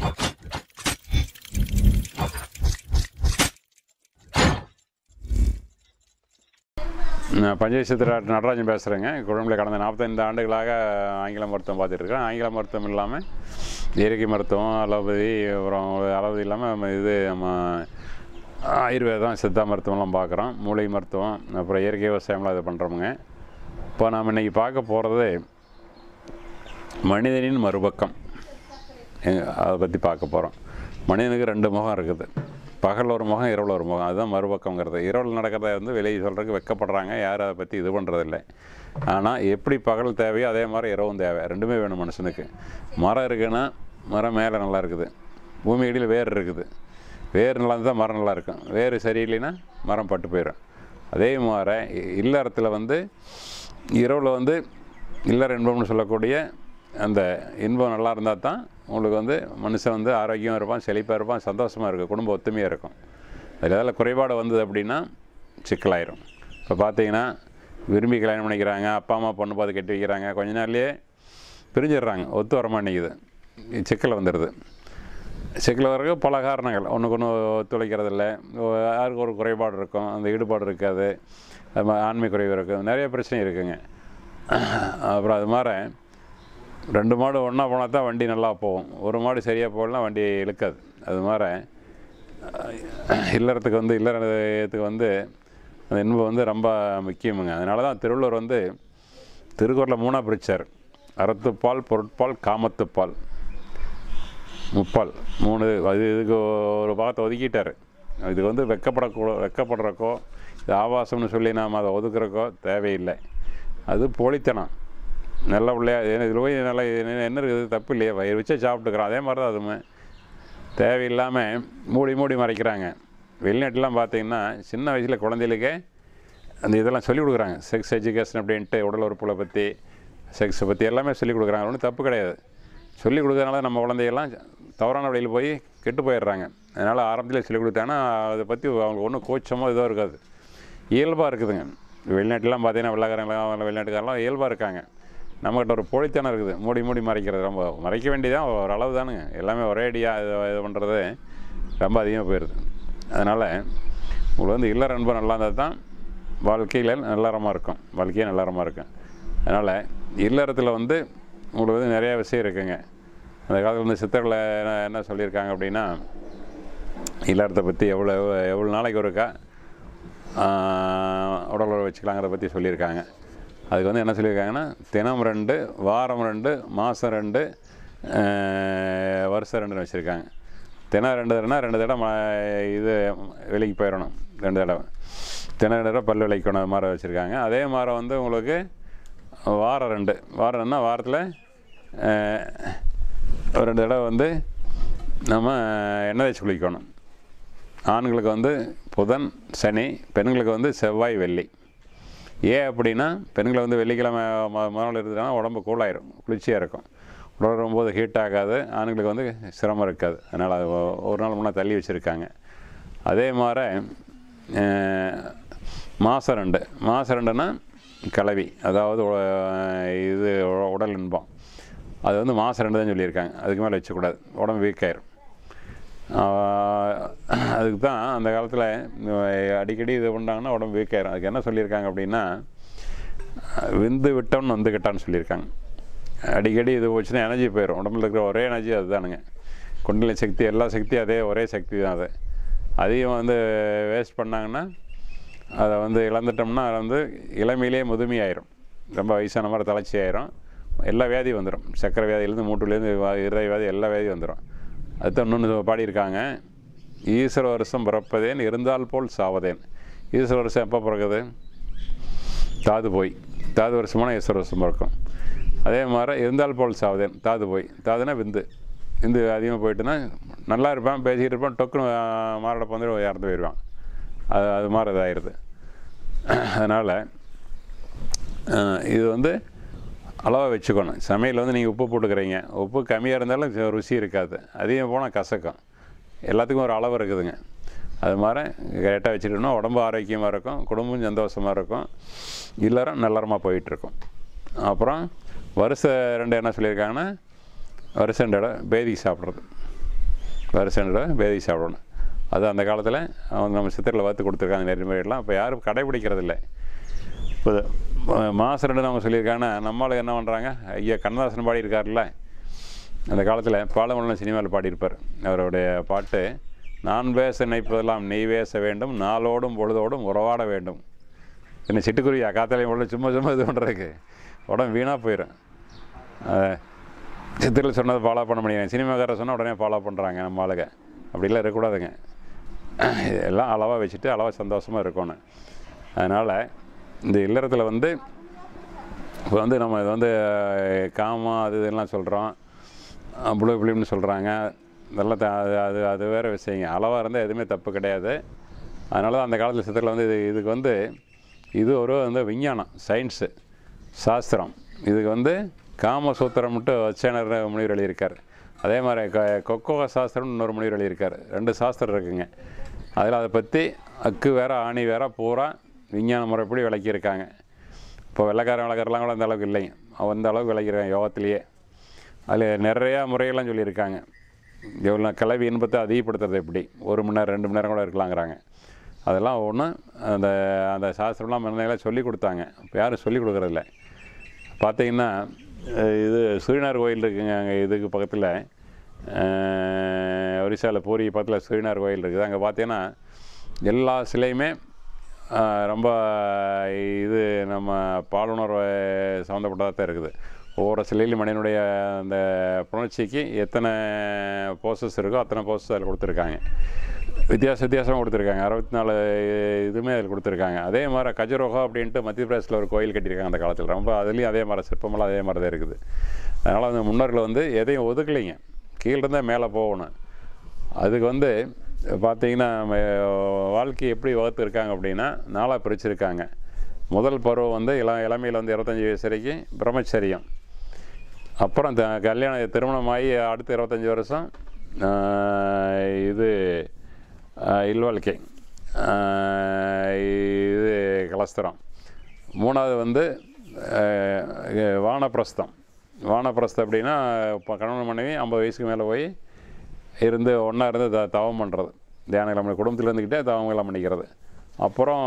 நான் பஞ்சவிசத்திர நடராஜன் பேசுகிறேங்க குழம்புல கடந்த நாற்பத்தைந்து ஆண்டுகளாக ஆங்கில மருத்துவம் பார்த்துட்டு இருக்கேன் ஆங்கில மருத்துவம் இல்லாமல் இயற்கை மருத்துவம் அலோபதி அப்புறம் அலோபதி இல்லாமல் நம்ம இது நம்ம ஆயுர்வேதம் சித்தா மருத்துவம்லாம் பார்க்குறோம் மூலிகை மருத்துவம் அப்புறம் இயற்கை விவசாயம்லாம் இது பண்ணுறோமுங்க இப்போ நாம் இன்றைக்கி பார்க்க போகிறது மனிதனின் மறுபக்கம் எ- அதை பற்றி பார்க்க போகிறோம் மனிதனுக்கு ரெண்டு முகம் இருக்குது பகல் ஒரு முகம் இரவில் ஒரு முகம் அதுதான் மறுபக்கங்கிறது இரவில் நடக்கிறத வந்து வெளியே சொல்கிறதுக்கு வெக்கப்படுறாங்க யாரும் அதை பற்றி இது பண்ணுறதில்ல ஆனால் எப்படி பகல் தேவையோ அதே மாதிரி இரவும் தேவை ரெண்டுமே வேணும் மனுஷனுக்கு மரம் இருக்குன்னா மரம் மேலே நல்லா இருக்குது பூமி அடியில் வேர் இருக்குது வேர் நல்லா இருந்தால் மரம் நல்லா இருக்கும் வேர் சரியில்லைன்னா மரம் பட்டு போயிடும் அதே மாதிரி இ- இல்லறத்தில் வந்து இரவில் வந்து இல்லற இன்பம்னு சொல்லக்கூடிய அந்த இன்பம் நல்லா இருந்தால் தான் உங்களுக்கு வந்து மனுஷன் வந்து ஆரோக்கியமாக இருப்பான் செழிப்பாக இருப்பான் சந்தோஷமாக இருக்கும் குடும்ப ஒத்துமையாக இருக்கும் அதில் ஏதாவது குறைபாடு வந்தது அப்படின்னா சிக்கலாயிரும் இப்போ பார்த்தீங்கன்னா விரும்பி கல்யாணம் பண்ணிக்கிறாங்க அப்பா அம்மா பொண்ணு பார்த்து கட்டி வைக்கிறாங்க கொஞ்ச நாள்லயே பிரிஞ்சிடுறாங்க ஒத்து வர மாட்டேங்குது சிக்கல் வந்துடுது சிக்கல் வரக்கு பல காரணங்கள் ஒன்றுக்கு ஒன்று ஒத்துழைக்கிறதில்ல யாருக்கு ஒரு குறைபாடு இருக்கும் அந்த ஈடுபாடு இருக்காது அது மாதிரி ஆண்மை குறைவு இருக்கும் நிறைய பிரச்சனை இருக்குங்க அப்புறம் அது மாதிரி ரெண்டு மாடு ஒன்றா போனால் தான் வண்டி நல்லா போகும் ஒரு மாடு சரியாக போகலனா வண்டி இழுக்காது அது மாதிரி அஹ், இல்லறத்துக்கு வந்து இல்லறத்துக்கு வந்து அந்த இன்பம் வந்து ரொம்ப முக்கியமுங்க அதனால தான் திருவள்ளுவர் வந்து திருக்குறளில் மூணாக பிரித்தார் அறத்துப்பால் பொருட்பால் காமத்துப்பால் முப்பால் மூணு அது இதுக்கு ஒரு பாகத்தை ஒதுக்கிட்டார் இதுக்கு வந்து வெக்கப்படக்கூட வெக்கப்படுறக்கோ இது ஆபாசம்னு சொல்லி நாம் அதை ஒதுக்குறக்கோ தேவையில்லை அது போலித்தனம் நல்ல பிள்ளையா ஏன்னா இதில் போய் நல்லா இது என்ன என்ன இருக்குது தப்பு இல்லையா வயிறு வச்சே சாப்பிட்டுக்கிறோம் அதே மாதிரி தான் அதுவுமே தேவையில்லாமல் மூடி மூடி மறைக்கிறாங்க வெளிநாட்டுலாம் பார்த்தீங்கன்னா சின்ன வயசில் குழந்தைகளுக்கே அந்த இதெல்லாம் சொல்லிக் கொடுக்குறாங்க செக்ஸ் எஜுகேஷன் அப்படின்ட்டு உடல் உறுப்புகளை பற்றி செக்ஸை பற்றி எல்லாமே சொல்லிக் கொடுக்குறாங்க ஒன்றும் தப்பு கிடையாது சொல்லிக் கொடுக்கறதுனால நம்ம குழந்தைகள்லாம் தவறான வழியில் போய் கெட்டு போயிடுறாங்க அதனால் ஆரம்பத்தில் சொல்லிக் கொடுத்தாங்கன்னா அதை பற்றி அவங்களுக்கு ஒன்றும் கோச்சமோ இதோ இருக்காது இயல்பாக இருக்குதுங்க வெளிநாட்டுலாம் பார்த்தீங்கன்னா வெள்ளாக்காரங்களாம் வெளிநாட்டுக்காரெல்லாம் இயல்பாக இருக்காங்க நம்மகிட்ட ஒரு போலித்தனம் இருக்குது மூடி மூடி மறைக்கிறது ரொம்ப மறைக்க வேண்டியதான் ஒரு அளவு தானுங்க எல்லாமே ஒரே அடியாக இது இது பண்ணுறது ரொம்ப அதிகமாக போயிடுது அதனால் உங்களுக்கு வந்து இல்லற அன்பு நல்லா இருந்தால் தான் வாழ்க்கையில் நல்லறமாக இருக்கும் வாழ்க்கையே நல்லறமாக இருக்கும் அதனால் இல்லறத்தில் வந்து உங்களுக்கு வந்து நிறைய விஷயம் இருக்குங்க அந்த காலத்தில் வந்து சித்தர்களை என்ன என்ன சொல்லியிருக்காங்க அப்படின்னா இல்லறத்தை பற்றி எவ்வளோ எவ்வளோ நாளைக்கு ஒருக்கா ஆஹ், உடல் உறவு வச்சுக்கலாங்கிறத பற்றி சொல்லியிருக்காங்க அதுக்கு வந்து என்ன சொல்லியிருக்காங்கன்னா தினம் ரெண்டு வாரம் ரெண்டு மாதம் ரெண்டு ஆஹ், வருஷம் ரெண்டுன்னு வச்சுருக்காங்க தினம் ரெண்டு தடவைனா ரெண்டு தடவை ம- இது வெளிக்கு போயிடணும் ரெண்டு தடவை தினம் ரெண்டு தடவை பல் விளைக்கணும் அது மாதிரி வச்சுருக்காங்க அதே மாதிரி வந்து உங்களுக்கு வாரம் ரெண்டு வாரம்னா வாரத்தில் ஒரு ரெண்டு தடவை வந்து நம்ம எண்ணெய் தேய்ச்சி குளிக்கணும் ஆண்களுக்கு வந்து புதன் சனி பெண்களுக்கு வந்து செவ்வாய் வெள்ளி ஏன் அப்படின்னா பெண்களை வந்து வெள்ளிக்கிழமை ம முதல் இருந்ததுன்னா உடம்பு கூலாயிரும் குளிர்ச்சியாக இருக்கும் உடல் போது ஹீட் ஆகாது ஆண்களுக்கு வந்து சிரமம் இருக்காது அதனால் அது ஒ- ஒரு நாள் முன்னே தள்ளி வச்சுருக்காங்க அதே மாதிரி மாதம் ரெண்டு மாதம் ரெண்டுன்னா கலவி அதாவது உ- இது உ- உடல் இன்பம் அது வந்து மாதம் ரெண்டு தான் சொல்லியிருக்காங்க அதுக்கு மேலே வச்சக்கூடாது உடம்பு வீக் ஆயிரும் ஆஹ் அதுக்கு தான் அந்த காலத்தில் அடிக்கடி இது பண்ணாங்கன்னா உடம்பு வீக் ஆயிரும் அதுக்கு என்ன சொல்லியிருக்காங்க அப்படின்னா விந்து விட்டோம்னு வந்து கிட்டான்னு சொல்லியிருக்காங்க அடிக்கடி இது போச்சுன்னா எனர்ஜி போயிடும் உடம்புல இருக்கிற ஒரே எனர்ஜி அதுதானுங்க குண்டலினி சக்தி எல்லா சக்தியும் அதே ஒரே சக்தி தான் அது அதையும் வந்து வேஸ்ட் பண்ணாங்கன்னா அதை வந்து இழந்துட்டோம்னா அது வந்து இளமையிலே முதுமையாயிரும் ரொம்ப வயசான மாதிரி தளர்ச்சி ஆயிரும் எல்லா வியாதியும் வந்துடும் சக்கரை வியாதியிலேருந்து மூட்டுலேருந்து இருதய வியாதி எல்லா வியாதியும் வந்துடும் அதுதான் இன்னொன்று பாடியிருக்காங்க ஈஸ்வர வருஷம் பிறப்பதேன் இருந்தால் போல் சாவதேன் ஈஸ்வர வருஷம் எப்போ பிறக்குது தாது போய் தாது வருஷமான ஈஸ்வர வருஷம் பிறக்கும் அதே மாதிரி இருந்தால் போல் சாவதேன் தாது போய் தாதுனா விந்து விந்து அதிகமாக போயிட்டுனா நல்லா இருப்பான் பேசிக்கிட்டு இருப்பான் டொக்குன்னு மாரடப்ப வந்து இறந்து போயிடுவான் அது அது மாதிரி இதாகிடுது அதனால் இது வந்து அளவாக வச்சுக்கணும் சமையல் வந்து நீங்கள் உப்பு போட்டுக்கிறீங்க உப்பு கம்மியாக இருந்தாலும் சி- ருசி இருக்காது அதிகம் போனால் கசக்கும் எல்லாத்துக்கும் ஒரு அளவு இருக்குதுங்க அது மாதிரி கரெக்டாக வச்சுக்கணும் உடம்பு ஆரோக்கியமாக இருக்கும் குடும்பம் சந்தோஷமாக இருக்கும் இல்லறம் நல்லறமாக போயிட்டுருக்கும் அப்புறம் வருஷ ரெண்டு என்ன சொல்லியிருக்காங்கன்னா வருஷம் ரெண்டு இடம் பேதி சாப்பிட்றது வருஷன்ற வேதி சாப்பிடணும் அது அந்த காலத்தில் அவங்க நம்ம சித்தரில் பார்த்து கொடுத்துருக்காங்க நெறிமுறைகள்லாம் இப்போ யாரும் கடைபிடிக்கிறதில்ல இப்போ ம- மாசம் ரெண்டு அவங்க சொல்லியிருக்காங்கன்னா நம்மளுக்கு என்ன பண்ணுறாங்க ஐயா கண்ணதாசன் பாடியிருக்காருல்ல அந்த காலத்தில் பாலமல்லன் சினிமாவில் பாடியிருப்பார் அவருடைய பாட்டு நான் பேச நினைப்பதெல்லாம் நீ பேச வேண்டும் நாளோடும் பொழுதோடும் உறவாட வேண்டும் என்ன சிட்டுக்குருவியா காத்தாலையும் உள்ள சும்மா சும்மா இது பண்ணுறதுக்கு உடம்பு வீணாக போயிடும் சித்திரில் சொன்னதை ஃபாலோ பண்ண முடியாது சினிமாக்காரர் சொன்னால் உடனே ஃபாலோ பண்ணுறாங்க நம்ம ஆளுங்க அப்படிலாம் இருக்கக்கூடாதுங்க எல்லாம் அளவாக வச்சுட்டு அளவாக சந்தோஷமாக இருக்கணும் அதனால் இந்த இல்லறத்தில் வந்து இப்போ வந்து நம்ம இது வந்து அஹ், காமம் அது இதெல்லாம் சொல்கிறோம் புளு புளின்னு சொல்கிறாங்க இதெல்லாம் த- அது அது அது வேறு விஷயங்க அளவாக இருந்தால் எதுவுமே தப்பு கிடையாது அதனால தான் அந்த காலத்தில் சித்தரில் வந்து இது இதுக்கு வந்து இது ஒரு வந்து விஞ்ஞானம் சயின்ஸு சாஸ்திரம் இதுக்கு வந்து காமசூத்திரம் மட்டும் வச்சனர் முனிவர் எழுதியிருக்கார் அதே மாதிரி க கொக்கோ சாஸ்திரம்னு இன்னொரு முனிவர் எழுதியிருக்கார் ரெண்டு சாஸ்திரம் இருக்குங்க அதில் அதை பற்றி அக்கு வேற ஆணி வேற பூரா விஞ்ஞான முறைப்படி விளக்கியிருக்காங்க இப்போ வெள்ளைக்காரன் விளக்கறலாம் கூட அந்த அளவுக்கு இல்லைங்க அவன் அந்த அளவுக்கு விளக்கிருக்காங்க யோகத்திலேயே அதில் நிறையா முறையெல்லாம் சொல்லியிருக்காங்க எவ்வளோ கிளவி இன்பத்தை அதிகப்படுத்துறது எப்படி ஒரு மணி நேரம் ரெண்டு மணி நேரம் கூட இருக்கலாங்கிறாங்க அதெல்லாம் ஒன்று அந்த அந்த சாஸ்திரம்லாம் முன்னையெல்லாம் சொல்லி கொடுத்தாங்க இப்போ யாரும் சொல்லி கொடுக்குறதில்ல பார்த்தீங்கன்னா அஹ் இது சூரியனார் கோயில் இருக்குங்க அங்கே இதுக்கு பக்கத்தில் ஒரிசாவில் பூரி பக்கத்தில் சூரியனார் கோயில் இருக்குது அங்கே பார்த்தீங்கன்னா எல்லா சிலையுமே அஹ், ரொம்ப இது நம்ம பாலுணர்வு சம்மந்தப்பட்டதாக தான் இருக்குது ஒவ்வொரு சிலையிலும் மனிதனுடைய அந்த புணர்ச்சிக்கு எத்தனை போசஸ் இருக்கோ அத்தனை போசஸ் அதில் கொடுத்துருக்காங்க வித்தியாச வித்தியாசமாக கொடுத்துருக்காங்க அறுபத்தி நாலு இதுவுமே அதில் கொடுத்துருக்காங்க அதே மாதிரி கஜரோகா அப்படின்ட்டு மத்திய பிரதேசில் ஒரு கோயில் கட்டியிருக்காங்க அந்த காலத்தில் ரொம்ப அதுலேயும் அதே மாதிரி சிற்பமெல்லாம் அதே மாதிரி தான் இருக்குது அதனால் அந்த முன்னோர்கள் வந்து எதையும் ஒதுக்கலைங்க கீழிருந்தால் மேலே போகணும் அதுக்கு வந்து பார்த்தீங்கன்னா நம்ம வாழ்க்கை எப்படி வகுத்துருக்காங்க அப்படின்னா நாளாக பிரிச்சிருக்காங்க முதல் பருவம் வந்து இளம் இளமையில் வந்து இருபத்தஞ்சி வயசு வரைக்கும் பிரம்மச்சரியம் அப்புறம் த கல்யாணம் திருமணமாகி அடுத்த இருபத்தஞ்சி வருஷம் ஆஹ், இது ஆஹ், இல்வாழ்க்கை ஆஹ், இது கலஸ்தரம் மூணாவது வந்து ஆஹ், இது வானப்பிரஸ்தம் வானப்பிரஸ்தம் அப்படின்னா இப்போ கணவன் மனைவி ஐம்பது வயசுக்கு மேலே போய் இருந்து ஒன்றா இருந்து த தவம் பண்ணுறது தியானம் நம்ம குடும்பத்தில் இருந்துக்கிட்டே தவம் எல்லாம் பண்ணிக்கிறது அப்புறம்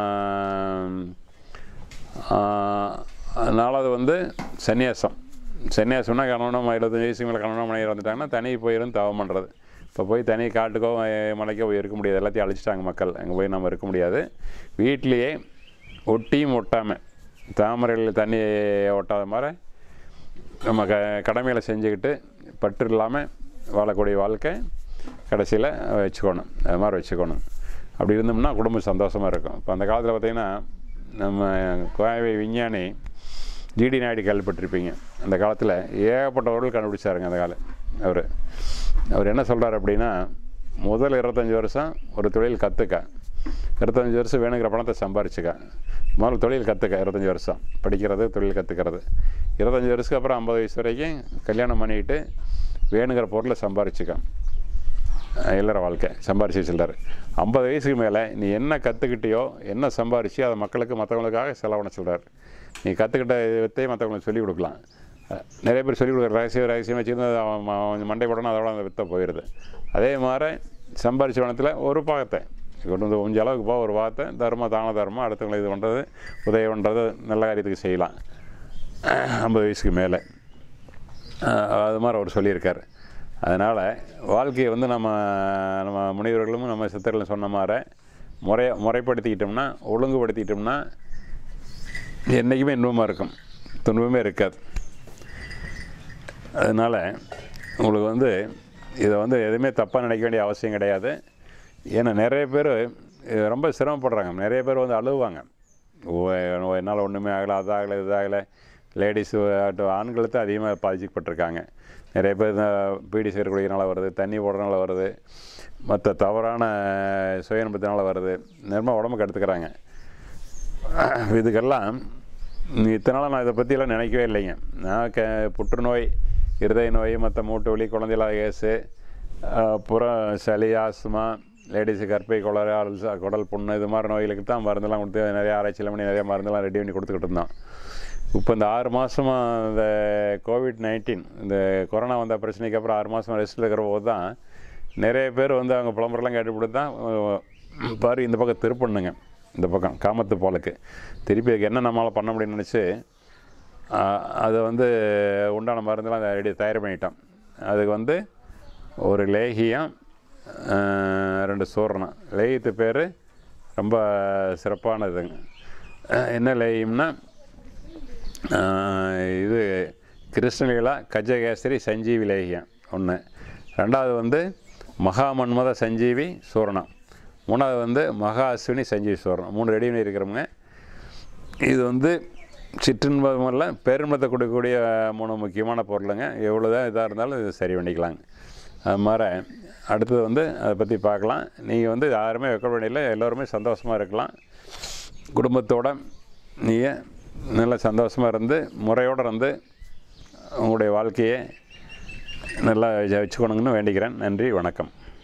ஆஹ், நாலாவது வந்து சந்நியாசம் சன்னியாசம்னா கணவனும் எழுபத்தஞ்சு வயசுக்கு மேலே கணவனும் மனைவி வந்துட்டாங்கன்னா தனி போயிருந்து தவம் பண்ணுறது இப்போ போய் தனி காட்டுக்கோ அஹ், மலைக்கோ போய் இருக்க முடியாது எல்லாத்தையும் அழிச்சிட்டாங்க மக்கள் அங்கே போய் நம்ம இருக்க முடியாது வீட்லேயே ஒட்டியும் ஒட்டாமல் தாமரையில் தண்ணி ஒட்டாத மாதிரி நம்ம க கடமைகளை செஞ்சுக்கிட்டு பற்று இல்லாமல் வாழக்கூடிய வாழ்க்கை கடைசியில் வச்சுக்கணும் அது மாதிரி வச்சுக்கணும் அப்படி இருந்தோம்னா குடும்பம் சந்தோஷமாக இருக்கும் இப்போ அந்த காலத்தில் பார்த்திங்கன்னா நம்ம கோவை விஞ்ஞானி ஜிடி நாயுடு கேள்விப்பட்டிருப்பீங்க அந்த காலத்தில் ஏகப்பட்டவர்கள் கண்டுபிடிச்சாருங்க அந்த காலம் அவர் அவர் என்ன சொல்கிறார் அப்படின்னா முதல் இருபத்தஞ்சி வருஷம் ஒரு தொழில் கற்றுக்க இருபத்தஞ்சி வருஷம் வேணுங்கிற பணத்தை சம்பாரிச்சுக்க முதல்ல தொழில் கற்றுக்க இருபத்தஞ்சி வருஷம் படிக்கிறது தொழில் கற்றுக்கிறது இருபத்தஞ்சி வருஷத்துக்கு அப்புறம் ஐம்பது வயசு வரைக்கும் கல்யாணம் பண்ணிக்கிட்டு வேணுங்கிற பொருளை சம்பாரிச்சுக்க அஹ் இல்லற வாழ்க்கை சம்பாரிச்சு சொல்கிறார் ஐம்பது வயசுக்கு மேலே நீ என்ன கற்றுக்கிட்டியோ என்ன சம்பாரிச்சு அதை மக்களுக்கு மற்றவங்களுக்காக செலவண சொல்கிறார் நீ கற்றுக்கிட்ட வித்தையை மற்றவங்களுக்கு சொல்லிக் கொடுக்கலாம் அஹ் நிறைய பேர் சொல்லிக் கொடுக்குற ரகசியம் ரகசியம் வச்சுருந்து அது அவன் ம- அவன் மண்டை போடணும் அதோட அந்த வித்தை போயிடுது அதே மாதிரி சம்பாரிச்ச பணத்தில் ஒரு பாகத்தை கொண்டு வந்து கொஞ்சம் அளவுக்கு போக ஒரு பாகத்தை தர்மம் தான தர்மம் அடுத்தவங்களை இது பண்ணுறது உதவி பண்ணுறது நல்ல காரியத்துக்கு செய்யலாம் ஐம்பது வயசுக்கு மேலே அஹ் அது மாதிரி அவர் சொல்லியிருக்காரு அதனால் வாழ்க்கையை வந்து நம்ம நம்ம முனிவர்களும் நம்ம சித்தர்களும் சொன்ன மாதிரி முறைய முறைப்படுத்திக்கிட்டோம்னா ஒழுங்குபடுத்திக்கிட்டோம்னா என்றைக்குமே இன்பமாக இருக்கும் துன்பமே இருக்காது அதனால் உங்களுக்கு வந்து இதை வந்து எதுவுமே தப்பாக நினைக்க வேண்டிய அவசியம் கிடையாது ஏன்னா நிறைய பேர் ரொம்ப சிரமப்படுறாங்க நிறைய பேர் வந்து அழுவாங்க ஓ ஓ, என்னால் ஒன்றுமே ஆகலை அது ஆகலை இது ஆகலை லேடிஸ் ஆகட்டும் ஆண்களுக்கு தான் அதிகமாக பாதிக்கப்பட்டிருக்காங்க நிறைய பேர் இந்த பீடி சிகரெட் குடிக்கிறனால வருது தண்ணி போடுறதுனால வருது மற்ற தவறான சுயநம்பத்தினால வருது நிர்மா உடம்புக்கு எடுத்துக்கிறாங்க இதுக்கெல்லாம் நீ இத்தனை நாளாக நான் இதை பற்றியெல்லாம் நினைக்கவே இல்லைங்க நான் க புற்றுநோய் இருதய நோய் மற்ற மூட்டு வலி குழந்தையில்லாத கேஸு அப்புறம் சளி ஆஸ்துமா லேடிஸு கற்பை குளறு அல்சா குடல் புண்ணு இது மாதிரி நோய்களுக்கு தான் மருந்தெல்லாம் கொடுத்து நிறைய ஆராய்ச்சியில் பண்ணி நிறைய மருந்தெல்லாம் ரெடி பண்ணி கொடுத்துக்கிட்டு இருந்தோம் இப்போ இந்த ஆறு மாதமாக இந்த கோவிட் நைன்டீன் இந்த கொரோனா வந்த பிரச்சனைக்கு அப்புறம் ஆறு மாதம் ரெஸ்ட்டில் இருக்கிற போது தான் நிறைய பேர் வந்து அவங்க புலம்பரெல்லாம் கேட்டுவிட்டு தான் அஹ், பாரு இந்த பக்கம் திருப்பண்ணுங்க இந்த பக்கம் காமத்து போலுக்கு திருப்பி அதுக்கு என்ன நம்மளால் பண்ண முடியும்னு நினச்சி அதை வந்து உண்டான மருந்தெல்லாம் அதை ரெடி தயார் பண்ணிட்டோம் அதுக்கு வந்து ஒரு லேகியம் அஹ், ரெண்டு சூரணம் லேகியத்து பேர் ரொம்ப சிறப்பானதுங்க அஹ், என்ன லேகியம்னா ஆஹ் இது கிருஷ்ணலீலா கஜகேசரி சஞ்சீவி லேகியம் ஒன்று ரெண்டாவது வந்து மகாமன்மத சஞ்சீவி சூரணம் மூணாவது வந்து மகா அஸ்வினி சஞ்சீவி சூரணம் மூணு ரெடி பண்ணி இருக்கிறோமுங்க இது வந்து சிற்றின்பமல்ல பேரின்பத்தை கொடுக்கக்கூடிய மூணு முக்கியமான பொருளுங்க எவ்வளோ தான் இதாக இருந்தாலும் இது சரி பண்ணிக்கலாங்க அது மாதிரி அடுத்தது வந்து அதை பற்றி பார்க்கலாம் நீங்கள் வந்து யாருமே வைக்க வேண்டியதில்லை எல்லோருமே சந்தோஷமாக இருக்கலாம் குடும்பத்தோட நீங்கள் நல்ல சந்தோஷமாக இருந்து முறையோடு இருந்து உங்களுடைய வாழ்க்கையை நல்லா வச்சுக்கணுங்கன்னு வேண்டிக்கிறேன் நன்றி வணக்கம்